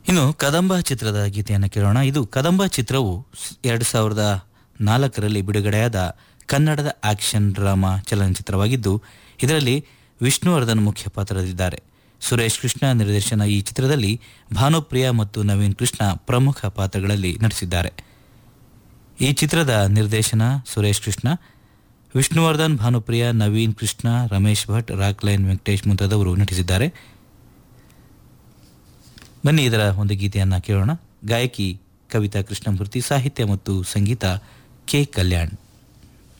ಇನ್ನು ಕದಂಬ ಚಿತ್ರದ ಗೀತೆಯನ್ನು ಕೇಳೋಣ ಇದು ಕದಂಬ ಚಿತ್ರವು ಎರಡು ಸಾವಿರದ ನಾಲ್ಕರಲ್ಲಿ ಬಿಡುಗಡೆಯಾದ ಕನ್ನಡದ ಆಕ್ಷನ್ ಡ್ರಾಮಾ ಚಲನಚಿತ್ರವಾಗಿದ್ದು ಇದರಲ್ಲಿ ವಿಷ್ಣುವರ್ಧನ್ ಮುಖ್ಯ ಪಾತ್ರದಲ್ಲಿದ್ದಾರೆ ಸುರೇಶ್ ಕೃಷ್ಣ ನಿರ್ದೇಶನ ಈ ಚಿತ್ರದಲ್ಲಿ ಭಾನುಪ್ರಿಯ ಮತ್ತು ನವೀನ್ ಕೃಷ್ಣ ಪ್ರಮುಖ ಪಾತ್ರಗಳಲ್ಲಿ ನಟಿಸಿದ್ದಾರೆ ಈ ಚಿತ್ರದ ನಿರ್ದೇಶನ ಸುರೇಶ್ ಕೃಷ್ಣ ವಿಷ್ಣುವರ್ಧನ್ ಭಾನುಪ್ರಿಯ ನವೀನ್ ಕೃಷ್ಣ ರಮೇಶ್ ಭಟ್ ರಾಕ್ಲೈನ್ ವೆಂಕಟೇಶ್ ಮುಂತಾದವರು ನಟಿಸಿದ್ದಾರೆ ಬನ್ನಿ ಇದರ ಒಂದು ಗೀತೆಯನ್ನು ಕೇಳೋಣ ಗಾಯಕಿ ಕವಿತಾ ಕೃಷ್ಣಮೂರ್ತಿ ಸಾಹಿತ್ಯ ಮತ್ತು ಸಂಗೀತ ಕೆ ಕಲ್ಯಾಣ್